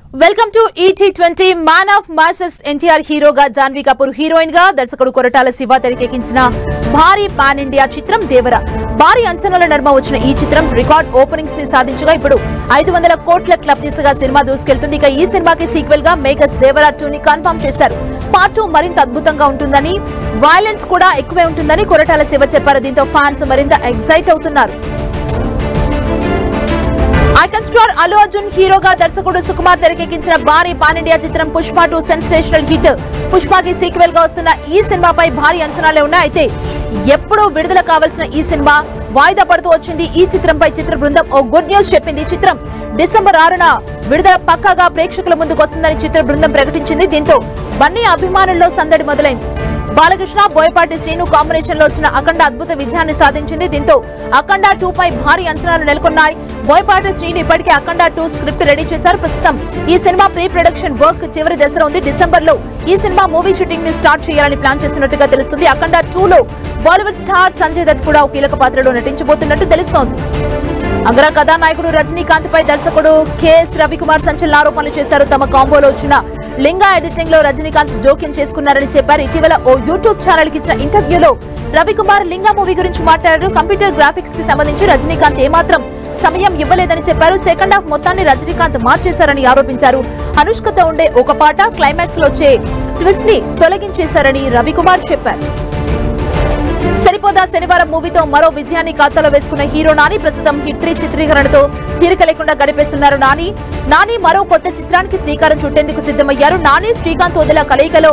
welcome to ET twenty man of masses NTR హీరోగా Janhvi Kapoor heroine గా దర్శకుడు కొరటాల శివ తెరకెక్కించిన భారీ పాన్ ఇండియా చిత్రం దేవర భారీ అంచనాల నడుమ వచ్చిన ఈ చిత్రం రికార్డ్ ఓపెనింగ్స్ ని సాధించగా ఇప్పుడు ఐదు వందల కోట్ల క్లబ్ దిశగా సినిమా దూసుకెళ్తుంది ఇక ఈ సినిమాకి సీక్వెల్ గా మేకర్స్ దేవరా టూ ని కన్ఫర్మ్ చేశారు పార్ట్ టూ మరింత అద్భుతంగా ఉంటుందని వైలెన్స్ కూడా ఎక్కువే ఉంటుందని కొరటాల శివ చెప్పారు దీంతో ఫ్యాన్స్ మరింత ఎక్సైట్ అవుతున్నారు ఐకన్ స్టార్ అల్లు అర్జున్ హీరోగా దర్శకుడు సుకుమార్ తెరకెక్కించిన భారీ పాన్ ఇండియా చిత్రం పుష్ప టూ సెన్సేషనల్ హిట్ పుష్పకి సీక్వెల్ గా వస్తున్న ఈ సినిమాపై భారీ అంచనాలే ఉన్నాయి అయితే ఎప్పుడూ విడుదల కావాల్సిన ఈ సినిమా వాయిదా పడుతూ వచ్చింది ఈ చిత్రంపై చిత్ర బృందం ఓ గుడ్ న్యూస్ చెప్పింది ఈ చిత్రం డిసెంబర్ ఆరున విడుదల పక్కాగా ప్రేక్షకుల ముందుకు వస్తుందని చిత్ర బృందం ప్రకటించింది దీంతో బన్నీ అభిమానుల్లో సందడి మొదలైంది బాలకృష్ణ బోయపాటి శ్రీను కాంబినేషన్ లో వచ్చిన అఖండ అద్భుత విజయాన్ని సాధించింది దీంతో అఖండ టూ పై భారీ అంచనాలు నెలకొన్నాయి బోయపాటి శ్రీను ఇప్పటికే అఖండ టూ స్క్రిప్ట్ రెడీ చేశారు ప్రస్తుతం ఈ సినిమా ప్రీ ప్రొడక్షన్ వర్క్ చివరి దశలో ఉంది డిసెంబర్ లో ఈ సినిమా మూవీ షూటింగ్ ని స్టార్ట్ చేయాలని ప్లాన్ చేస్తున్నట్టుగా తెలుస్తుంది అఖండ టూ లో బాలీవుడ్ స్టార్ సంజయ్ దత్ కూడా ఒక కీలక పాత్రలో నటించబోతున్నట్టు తెలుస్తోంది అగ్ర కథానాయకుడు రజనీకాంత్ పై దర్శకుడు కెఎస్ రవికుమార్ సంచలన ఆరోపణలు చేశారు తమ కాంబోలో వచ్చిన లింగా ఎడిటింగ్ లో రజనీకాంత్ జోక్యం చేసుకున్నారని చెప్పారు ఇటీవల ఓ యూట్యూబ్ ఛానల్ కి ఇచ్చిన ఇంటర్వ్యూలో రవికుమార్ లింగా మూవీ గురించి మాట్లాడారు కంప్యూటర్ గ్రాఫిక్స్ కి సంబంధించి రజనీకాంత్ ఏమాత్రం సమయం ఇవ్వలేదని చెప్పారు సెకండ్ హాఫ్ మొత్తాన్ని రజనీకాంత్ మార్చేశారని ఆరోపించారు అనుష్కతో ఉండే ఒక పాట క్లైమాక్స్ లో వచ్చే ట్విస్ట్ ని తొలగించేశారని రవికుమార్ చెప్పారు సరిపోదా శనివారం మూవీతో మరో విజయాన్ని ఖాతాలో వేసుకున్న హీరో నాని ప్రస్తుతం హిట్ త్రీ చిత్రీకరణతో తీరిక లేకుండా గడిపేస్తున్నారు నాని నాని మరో కొత్త చిత్రానికి శ్రీకారం చుట్టేందుకు సిద్ధమయ్యారు నాని శ్రీకాంత్ వదిల కలయికలో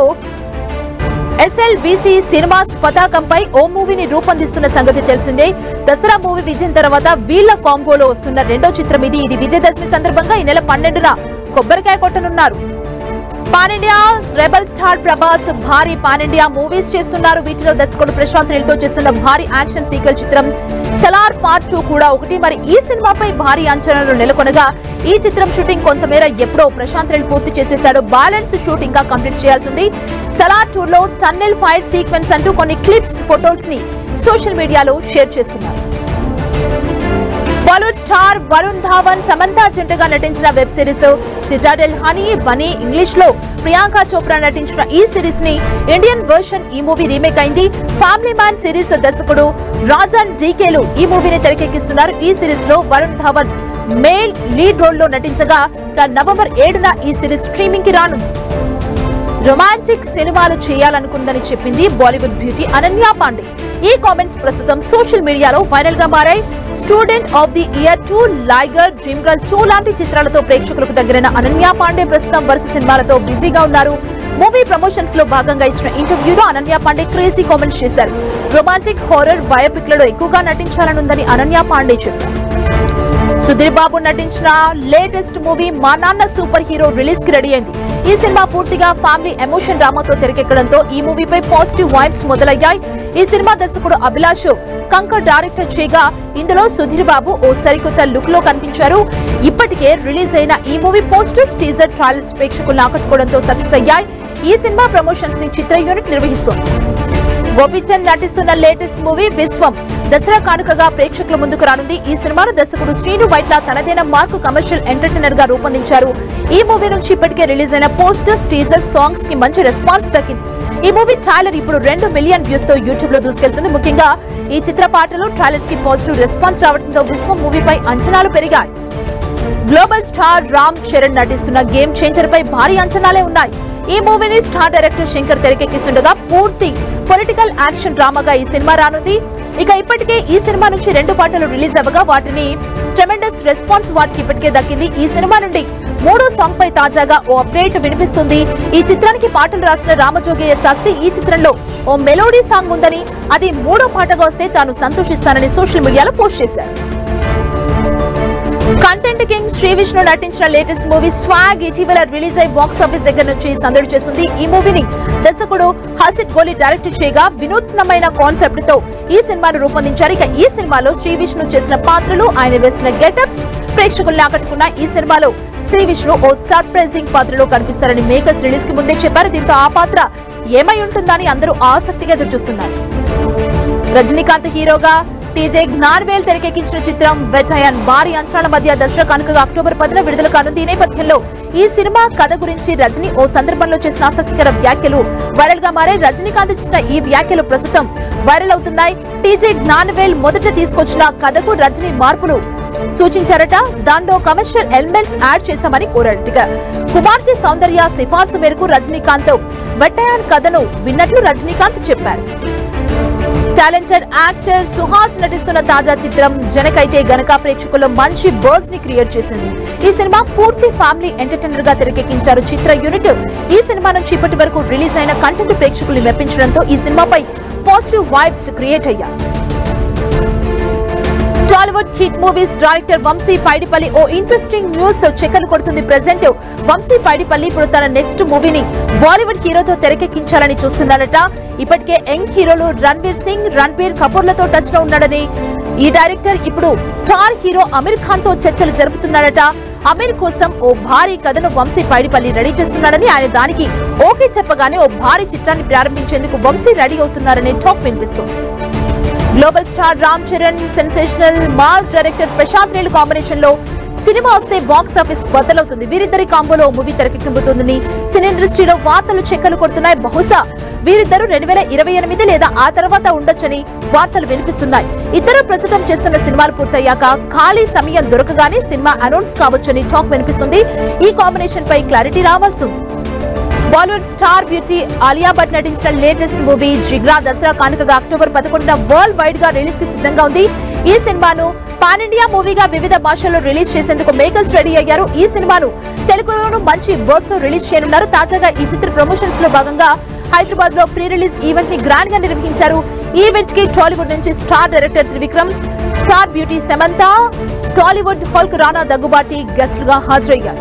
ఎస్ఎల్బిసి సినిమాస్ పతాకంపై ఓ మూవీని రూపొందిస్తున్న సంగతి తెలిసిందే దసరా మూవీ విజయం తర్వాత వీళ్ల కాంబోలో వస్తున్న రెండో చిత్రం ఇది ఇది విజయదశమి సందర్భంగా ఈ నెల పన్నెండున కొబ్బరికాయ కొట్టనున్నారు pan India rebel star Prabhas భారీ పాన్ ఇండియా మూవీస్ చేస్తున్నారు వీటిలో దర్శకుడు ప్రశాంత్ నీల్తో చేస్తున్న భారీ యాక్షన్ సీక్వెల్ చిత్రం సలార్ పార్ట్ టూ కూడా ఒకటి మరి ఈ సినిమాపై భారీ అంచనాలు నెలకొనగా ఈ చిత్రం షూటింగ్ కొంతమేర ఎప్పుడో ప్రశాంత్ నీల్ పూర్తి చేసేశాడు బ్యాలెన్స్ షూట్ ఇంకా కంప్లీట్ చేయాల్సింది సలార్ టూ లో టన్నెల్ ఫైట్ సీక్వెన్స్ అంటూ కొన్ని క్లిప్స్ ఫొటోస్ ని సోషల్ మీడియాలో షేర్ చేస్తున్నారు బాలీవుడ్ స్టార్ వరుణ్ ధావన్ సమంత జంటగా నటించిన web series Citadel Honey Bunny English లో ప్రియాంక చోప్రా నటించిన ఈ సిరీస్ ని ఇండియన్ వర్షన్ ఈ మూవీ రీమేక్ అయింది ఫ్యామిలీ మ్యాన్ సిరీస్ దర్శకుడు రాజన్ జీకేలు ఈ మూవీని తెరకెక్కిస్తున్నారు ఈ సిరీస్ లో Varun Dhawan male lead role లో నటించగా ఇక నవంబర్ ఏడున ఈ సిరీస్ స్ట్రీమింగ్ కి రానుంది రొమాంటిక్ సినిమాలు చేయాలనుకుందని చెప్పింది బాలీవుడ్ బ్యూటీ అనన్య పాండే ఈ కామెంట్స్ ప్రస్తుతం సోషల్ మీడియాలో వైరల్ గా మారాయి Student of the Year two Liger Dream Girl two లాంటి చిత్రాలతో ప్రేక్షకులకు దగ్గరైన అనన్య పాండే ప్రస్తుతం వరుస సినిమాలతో బిజీగా ఉన్నారు మూవీ ప్రమోషన్స్ లో భాగంగా ఇచ్చిన ఇంటర్వ్యూలో అనన్య పాండే క్రేజీ కామెంట్స్ చేశారు రొమాంటిక్ హారర్ బయోపిక్ లలో ఎక్కువగా నటించాలనుందని అనన్య పాండే చెప్పారు సుధీర్ బాబు నటించిన latest movie Maa Nanna superhero release కి రెడీ అయింది ఈ సినిమా పూర్తిగా ఫ్యామిలీ ఎమోషన్ డ్రామాతో తెరకెక్కడంతో ఈ మూవీపై పాజిటివ్ వైబ్స్ మొదలయ్యాయి ఈ సినిమా దర్శకుడు అభిలాష్ కంకర్ డైరెక్టర్ చేయగా ఇందులో సుధీర్ బాబు ఓ సరికొత్త లుక్ లో కనిపించారు ఇప్పటికే రిలీజ్ అయిన ఈ మూవీ పోస్టర్స్ టీజర్ ట్రయల్స్ ప్రేక్షకులను ఆకట్టుకోవడంతో సక్సెస్ అయ్యాయి ఈ సినిమా ప్రమోషన్స్ ని చిత్ర యూనిట్ నిర్వహిస్తోంది గోపీచంద్ నటిస్తున్న లేటెస్ట్ మూవీ విశ్వం దసరా కానుకగా ప్రేక్షకుల ముందుకు రానుంది ఈ సినిమాను దర్శకుడు శ్రీను వైట్ల తనదైన మార్కు కమర్షియల్ ఎంటర్టైనర్ గా రూపొందించారు ఈ మూవీ నుంచి ఇప్పటికే రిలీజ్ అయిన పోస్టర్స్ టీజర్స్ సాంగ్స్ కి మంచి రెస్పాన్స్ దక్కింది ఈ మూవీ ట్రైలర్ ఇప్పుడు రెండు మిలియన్ వ్యూస్ తో యూట్యూబ్ లో దూసుకెళ్తుంది ముఖ్యంగా ఈ చిత్ర పాటలు ట్రైలర్స్ కి పాజిటివ్ రెస్పాన్స్ రావడంతో విశ్వం మూవీపై అంచనాలు పెరిగాయి గ్లోబల్ స్టార్ రామ్ చరణ్ నటిస్తున్న గేమ్ చేంజర్ పై భారీ అంచనాలే ఉన్నాయి ఈ మూవీని స్టార్ డైరెక్టర్ శంకర్ తెరకెక్కిస్తుండగా పూర్తి పొలిటికల్ యాక్షన్ డ్రామాగా ఈ సినిమా రానుంది ఇక ఇప్పటికే ఈ సినిమా నుంచి రెండు పాటలు రిలీజ్ అవ్వగా వాటిని ట్రెమెండస్ రెస్పాన్స్ వాటికి ఇప్పటికే దక్కింది ఈ సినిమా నుండి మూడో సాంగ్ పై తాజాగా ఓ అప్డేట్ వినిపిస్తుంది ఈ చిత్రానికి పాటలు రాసిన రామజోగయ్య శాస్త్రి ఈ చిత్రంలో ఓ మెలోడీ సాంగ్ ఉందని అది మూడో పాటగా వస్తే తాను సంతోషిస్తానని సోషల్ మీడియాలో పోస్ట్ చేశారు కంటెంట్ కింగ్ శ్రీ విష్ణు నటించిన లేటెస్ట్ మూవీ స్వాగ్ ఇటీవల రిలీజ్ అయి బాక్స్ ఆఫీస్ దగ్గర నుంచి సందడి చేస్తుంది ఈ మూవీని దర్శకుడు హసిత్ గోలి డైరెక్ట్ చేయగా వినూత్నమైన కాన్సెప్ట్ తో ఈ సినిమాను రూపొందించారు ఇక ఈ సినిమాలో శ్రీ విష్ణు చేసిన పాత్రలు ఆయన వేసిన గెటప్స్ ప్రేక్షకుల్ని ఆకట్టుకున్న ఈ సినిమాలో శ్రీ విష్ణు ఓ సర్ప్రైజింగ్ పాత్రలో కనిపిస్తారని మేకర్స్ రిలీజ్ కి ముందే చెప్పారు దీంతో ఆ పాత్ర ఏమై ఉంటుందని అందరూ ఆసక్తిగా ఎదురుచూస్తున్నారు రజనీకాంత్ హీరోగా టీజే జ్ఞాన్వేల్ తెరకెక్కించిన చిత్రం వెటయన్ భారీ అంచనాల మధ్య దసరా కానుకగా అక్టోబర్ పదిన విడుదల కానుంది ఈ నేపథ్యంలో ఈ సినిమా కథ గురించి రజనీ ఓ సందర్భంలో చేసిన ఆసక్తికర వ్యాఖ్యలు వైరల్ గా మారే రజనీకాంత్ చేసిన ఈ వ్యాఖ్యలు ప్రస్తుతం వైరల్ అవుతున్నాయి టీజే జ్ఞాన్వేల్ మొదట తీసుకొచ్చిన కథకు రజనీ మార్పులు సూచించారట దాంట్లో కమర్షియల్ ఎలిమెంట్స్ యాడ్ చేశామని కోరారట కుమార్తె సౌందర్య సిఫార్సు మేరకు రజనీకాంత్ వెట్టయాన్ కథను విన్నట్లు రజనీకాంత్ చెప్పారు టాలెంటెడ్ యాక్టర్ సుహాస్ నటిస్తున్న తాజా చిత్రం జనకైతే గనక ప్రేక్షకుల్లో మంచి బర్స్ ని క్రియేట్ చేసింది ఈ సినిమా పూర్తి ఫ్యామిలీ ఎంటర్టైనర్ గా తెరకెక్కించారు చిత్ర యూనిట్ ఈ సినిమా నుంచి ఇప్పటి వరకు రిలీజ్ అయిన కంటెంట్ ప్రేక్షకుల్ని మెప్పించడంతో ఈ సినిమాపై పాజిటివ్ వైబ్స్ క్రియేట్ అయ్యాయి Tollywood hit movies director Vamshi Paidipally ఓ ఇంట్రెస్టింగ్ న్యూస్ చెక్కలు కొడుతుంది ప్రెసెంట్ వంశీ పైడిపల్లి ఇప్పుడు తన నెక్స్ట్ మూవీని బాలీవుడ్ హీరోతో తెరకెక్కించాలని చూస్తున్నారట ఇప్పటికే యంగ్ హీరోలు రణ్వీర్ సింగ్ రణ్బీర్ కపూర్లతో టచ్ లో ఉన్నాడని ఈ డైరెక్టర్ ఇప్పుడు స్టార్ హీరో అమీర్ ఖాన్ తో చర్చలు జరుపుతున్నాడట అమీర్ కోసం ఓ భారీ కథను వంశీ పైడిపల్లి రెడీ చేస్తున్నాడని ఆయన దానికి ఓకే చెప్పగానే ఓ భారీ చిత్రాన్ని ప్రారంభించేందుకు వంశీ రెడీ అవుతున్నారనే టాక్ వినిపిస్తుంది global star Ram Charan sensational mass director Prashanth Neel combination లో సినిమా వస్తే బాక్స్ ఆఫీస్ బద్దలవుతుంది వీరిద్దరి కాంబోలో ఓ మూవీ తెరకెక్కబోతోందని సినీ ఇండస్ట్రీలో వార్తలు చెక్కలు కొడుతున్నాయి బహుశా వీరిద్దరూ రెండు వేల ఇరవై ఎనిమిది లేదా ఆ తర్వాత ఉండొచ్చని వార్తలు వినిపిస్తున్నాయి ఇద్దరు ప్రస్తుతం చేస్తున్న సినిమాలు పూర్తయ్యాక ఖాళీ సమయం దొరకగానే సినిమా అనౌన్స్ కావచ్చని టాక్ వినిపిస్తుంది ఈ కాంబినేషన్ పై క్లారిటీ రావాల్సి ఉంది Bollywood star beauty Alia Bhatt నటించిన లేటెస్ట్ మూవీ జిగ్రా దసరా కానుకగా అక్టోబర్ పదకొండున వరల్డ్ వైడ్ గా రిలీజ్ కి సిద్ధంగా ఉంది ఈ సినిమాను పాన్ ఇండియా మూవీగా వివిధ భాషల్లో రిలీజ్ చేసేందుకు మేకర్స్ రెడీ అయ్యారు ఈ సినిమాను తెలుగులోనూ మంచి బర్త్ తో రిలీజ్ చేయనున్నారు తాజాగా ఈ చిత్ర ప్రమోషన్స్ లో భాగంగా హైదరాబాద్ లో ప్రీ రిలీజ్ ఈవెంట్ ని గ్రాండ్ గా నిర్వహించారు ఈ ఈవెంట్ కి టాలీవుడ్ నుంచి star director Trivikram star beauty Samantha Tollywood hulk Rana Daggubati guest గా హాజరయ్యారు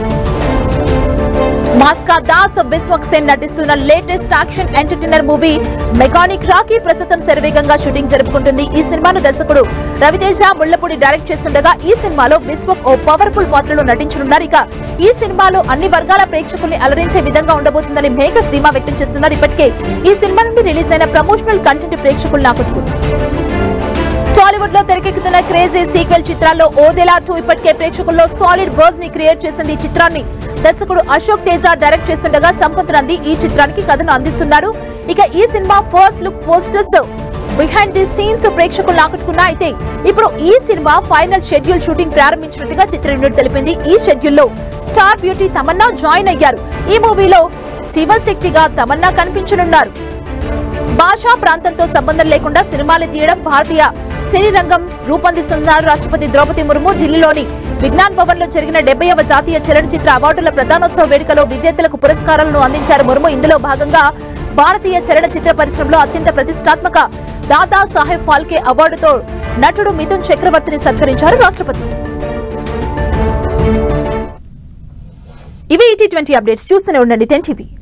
మాస్కా దాస్ విశ్వక్ సేన్ నటిస్తున్న latest action entertainer movie Mechanic Rocky ప్రస్తుతం శరవేగంగా షూటింగ్ జరుపుకుంటుంది ఈ సినిమాను దర్శకుడు రవితేజ ముళ్లపూడి డైరెక్ట్ చేస్తుండగా ఈ సినిమాలో విశ్వక్ ఓ పవర్ఫుల్ పాత్రలో నటించనున్నారు ఇక ఈ సినిమాలో అన్ని వర్గాల ప్రేక్షకుల్ని అలరించే విధంగా ఉండబోతుందని మేకర్స్ ధీమా వ్యక్తం చేస్తున్నారు ఇప్పటికే ఈ సినిమా నుండి రిలీజ్ అయిన ప్రమోషనల్ కంటెంట్ ప్రేక్షకులను ఆకట్టుకుంది టాలీవుడ్ లో తెరకెక్కుతున్న క్రేజీ సీక్వెల్ చిత్రాల్లో ఓదెలా టూ ఇప్పటికే ప్రేక్షకుల్లో సాలిడ్ బర్స్ ని క్రియేట్ చేసింది ఈ చిత్రాన్ని దర్శకుడు అశోక్ తేజ డైరెక్ట్ చేస్తుండగా సంపత్ నంది ఈ చిత్రానికి కథను అందిస్తున్నాడు ఇక ఈ సినిమా first look posters behind the scenes ప్రేక్షకులను ఆకట్టుకున్నా అయితే ఇప్పుడు ఈ సినిమా ఫైనల్ షెడ్యూల్ షూటింగ్ ప్రారంభించినట్టుగా చిత్ర యూనిట్ తెలిపింది ఈ షెడ్యూల్ లో స్టార్ బ్యూటీ తమన్నా జాయిన్ అయ్యారు ఈ మూవీలో శివశక్తిగా తమన్నా కనిపించనున్నారు భాషా ప్రాంతంతో సంబంధం లేకుండా సినిమాలు తీయడం భారతీయ సినీ రంగం రూపొందిస్తున్నారు రాష్ట్రపతి ద్రౌపది ముర్ము ఢిల్లీలోని విజ్ఞాన్ భవన్ లో జరిగిన డెబ్బైవ జాతీయ చలనచిత్ర అవార్డుల ప్రధానోత్సవ వేడుకలో విజేతలకు పురస్కారాలను అందించారు ముర్ము ఇందులో భాగంగా భారతీయ చలనచిత్ర పరిశ్రమలో అత్యంత ప్రతిష్టాత్మక దాదా సాహెబ్ ఫాల్కే అవార్డుతో నటుడు మిథున్ చక్రవర్తిని సత్కరించారు రాష్ట్రపతి ఇవి టీ ట్వంటీ అప్డేట్స్ చూస్తూనే ఉండండి టెన్ టీవీ